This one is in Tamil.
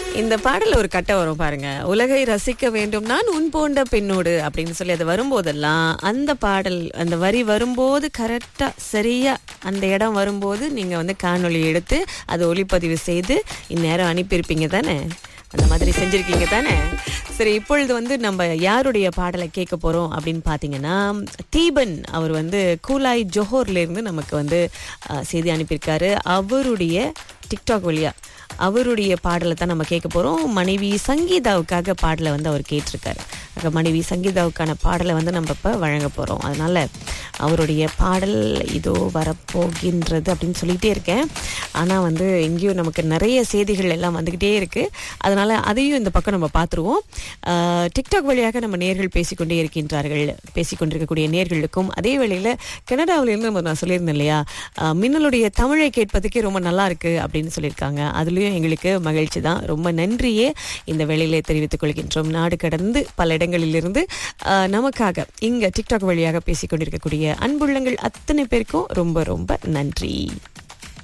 இந்த பாடல்ல ஒரு கட்டை வரும் பாருங்க உலகை ரசிக்க வேண்டும் நான் உன் போன்ற பெண்ணோடு அப்படின்னு சொல்லி அது வரும்போதெல்லாம் அந்த பாடல் அந்த வரி வரும்போது கரெக்டா சரியா அந்த இடம் வரும்போது நீங்க வந்து காணொளி எடுத்து அதை ஒளிப்பதிவு செய்து இந்நேரம் அனுப்பியிருப்பீங்க தானே அந்த மாதிரி செஞ்சிருக்கீங்க தானே சரி இப்பொழுது வந்து நம்ம யாருடைய பாடலை கேட்க போறோம் அப்படின்னு பார்த்தீங்கன்னா தீபன் அவர் வந்து கூலாய் ஜோஹர்ல இருந்து நமக்கு வந்து அஹ், செய்தி அனுப்பியிருக்காரு அவருடைய டிக்டாக் வழியா அவருடைய பாடலை தான் நம்ம கேட்க போறோம் மனைவி சங்கீதாவுக்காக பாடலை வந்து அவர் கேட்டிருக்காரு ஆக மனைவி சங்கீதாவுக்கான பாடலை வந்து நம்ம இப்போ வழங்க போறோம் அதனால அவருடைய பாடல் இதோ வரப்போகின்றது அப்படின்னு சொல்லிட்டே இருக்கேன் ஆனால் வந்து எங்கேயும் நமக்கு நிறைய செய்திகள் எல்லாம் வந்துக்கிட்டே இருக்கு அதனால அதையும் இந்த பக்கம் நம்ம பார்த்துருவோம் ஆஹ், டிக்டாக் வழியாக நம்ம நேர்கள் பேசிக்கொண்டே இருக்கின்றார்கள் பேசிக்கொண்டிருக்கக்கூடிய நேர்களுக்கும் அதே வேளையில் கனடாவிலிருந்து நம்ம நான் சொல்லியிருந்தேன் இல்லையா ஆஹ், மின்னலுடைய தமிழை கேட்பதுக்கே ரொம்ப நல்லா இருக்கு அப்படின்னு சொல்லியிருக்காங்க அதுலேயும் எங்களுக்கு மகிழ்ச்சி தான் ரொம்ப நன்றியே இந்த வேளையிலே தெரிவித்துக் கொள்கின்றோம் நாடு கடந்து பல இடங்களிலிருந்து ஆஹ், நமக்காக இங்க டிக்டாக் வழியாக பேசிக்கொண்டிருக்கக்கூடிய அன்புள்ளங்கள் அத்தனை பேருக்கும் ரொம்ப ரொம்ப நன்றி